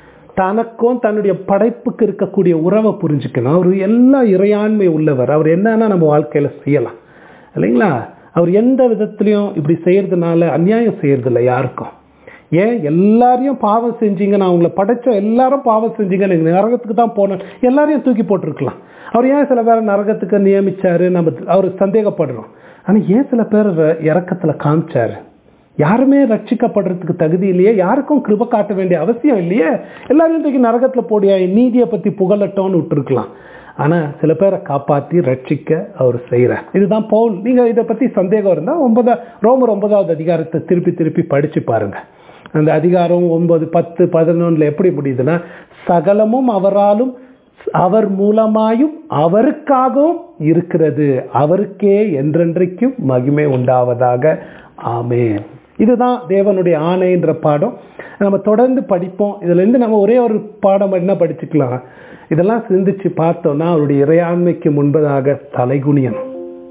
தனக்கும் தன்னுடைய படைப்புக்கு இருக்கக்கூடிய உறவை புரிஞ்சுக்கணும் அவர் எல்லா இறையாண்மை உள்ளவர் அவர் என்னன்னா நம்ம வாழ்க்கையில செய்யலாம் இல்லைங்களா அவர் எந்த விதத்துலையும் இப்படி செய்யறதுனால அநியாயம் செய்யறதில்ல யாருக்கும் ஏன் எல்லாரையும் பாவம் செஞ்சீங்க நான் உங்களை படைச்ச எல்லாரும் பாவம் செஞ்சீங்க நீங்க நரகத்துக்கு தான் போனேன் எல்லாரையும் தூக்கி போட்டிருக்கலாம் அவர் ஏன் சில பேரை நரகத்துக்கு நியமிச்சாரு நம்ம அவர் சந்தேகப்படுறோம் ஆனா ஏன் சில பேர் இறக்கத்துல காமிச்சாரு யாருமே ரட்சிக்கப்படுறதுக்கு தகுதி இல்லையே யாருக்கும் கிருப காட்ட வேண்டிய அவசியம் இல்லையே எல்லாரும் தூக்கி நரகத்துல போடியா நீதியை பத்தி புகழட்டோன்னு விட்டுருக்கலாம் ஆனா சில பேரை காப்பாத்தி ரட்சிக்க அவர் செய்யறார் இதுதான் பவுல் நீங்க இதை பத்தி சந்தேகம் இருந்தா ஒன்பதா ரோமர் ஒன்பதாவது அதிகாரத்தை திருப்பி திருப்பி படிச்சு பாருங்க அந்த அதிகாரம் ஒன்பது பத்து பதினொன்னுல எப்படி முடியுதுன்னா சகலமும் அவராலும் அவர் மூலமாயும் அவருக்காகவும் இருக்கிறது அவருக்கே என்றென்றைக்கும் மகிமை உண்டாவதாக ஆமேன் இதுதான் தேவனுடைய ஆணைன்ற பாடம் நம்ம தொடர்ந்து படிப்போம் இதுல இருந்து நம்ம ஒரே ஒரு பாடம் என்ன படிச்சுக்கலாம் இதெல்லாம் சிந்திச்சு பார்த்தோம்னா அவருடைய இறையாண்மைக்கு முன்பதாக தலைகுனியன்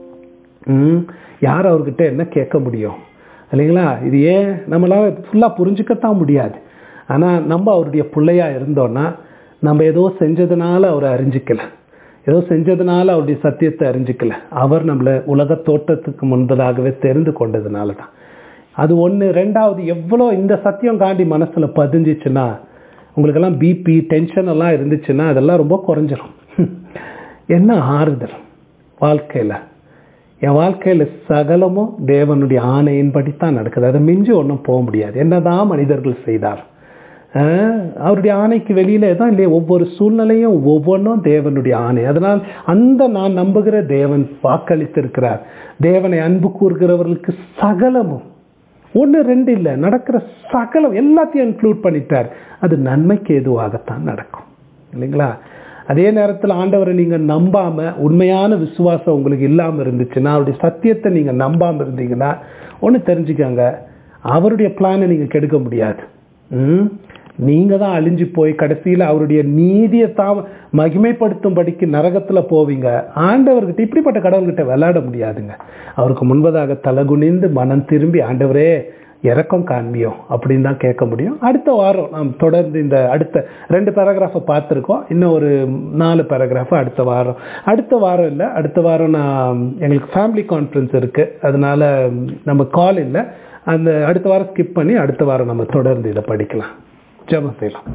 ம் யார் அவர்கிட்ட என்ன கேட்க முடியும் இல்லைங்களா இது ஏன் நம்மளால ஃபுல்லாக புரிஞ்சுக்கத்தான் முடியாது ஆனால் நம்ம அவருடைய பிள்ளையா இருந்தோம்னா நம்ம ஏதோ செஞ்சதுனால அவரை அறிஞ்சிக்கல ஏதோ செஞ்சதுனால அவருடைய சத்தியத்தை அறிஞ்சிக்கல அவர் நம்மளை உலக தோட்டத்துக்கு முன்பதாகவே தெரிந்து கொண்டதுனால தான் அது ஒன்று ரெண்டாவது எவ்வளோ இந்த சத்தியம் காண்டி மனசில் பதிஞ்சிச்சுன்னா உங்களுக்கெல்லாம் பிபி டென்ஷன் எல்லாம் இருந்துச்சுன்னா அதெல்லாம் ரொம்ப குறைஞ்சிரும் என்ன ஆறுதல் வாழ்க்கையில் என் வாழ்க்கையில் சகலமும் தேவனுடைய ஆணையின்படி தான் நடக்குது அதை மிஞ்சி ஒன்றும் போக முடியாது என்னதான் மனிதர்கள் செய்தார் அவருடைய ஆணைக்கு வெளியில தான் இல்லையா ஒவ்வொரு சூழ்நிலையும் ஒவ்வொன்றும் தேவனுடைய ஆணை அதனால் அந்த நான் நம்புகிற தேவன் வாக்களித்திருக்கிறார் தேவனை அன்பு கூறுகிறவர்களுக்கு சகலமும் ஒன்று ரெண்டு இல்லை நடக்கிற சகலம் எல்லாத்தையும் இன்க்ளூட் பண்ணிட்டார் அது நன்மைக்கு எதுவாகத்தான் நடக்கும் இல்லைங்களா அதே நேரத்தில் ஆண்டவரை நீங்கள் நம்பாமல் உண்மையான விசுவாசம் உங்களுக்கு இல்லாமல் இருந்துச்சுன்னா அவருடைய சத்தியத்தை நீங்கள் நம்பாமல் இருந்தீங்கன்னா ஒன்று தெரிஞ்சுக்கோங்க அவருடைய பிளானை நீங்கள் கெடுக்க முடியாது ம் நீங்கள் தான் அழிஞ்சு போய் கடைசியில் அவருடைய நீதியை தான் மகிமைப்படுத்தும்படிக்கு நரகத்தில் போவீங்க ஆண்டவர்கிட்ட இப்படிப்பட்ட கடவுள்கிட்ட விளையாட முடியாதுங்க அவருக்கு முன்பதாக தலகுனிந்து மனம் திரும்பி ஆண்டவரே இறக்கம் காண்பியும் அப்படின்னு தான் கேட்க முடியும் அடுத்த வாரம் நாம் தொடர்ந்து இந்த அடுத்த ரெண்டு பேராகிராஃபை பார்த்துருக்கோம் இன்னும் ஒரு நாலு பேராகிராஃபை அடுத்த வாரம் அடுத்த வாரம் இல்லை அடுத்த வாரம் நான் எங்களுக்கு ஃபேமிலி கான்ஃபரன்ஸ் இருக்குது அதனால நம்ம கால் இல்லை அந்த அடுத்த வாரம் ஸ்கிப் பண்ணி அடுத்த வாரம் நம்ம தொடர்ந்து இதை படிக்கலாம் ஜெபம் செய்யலாம்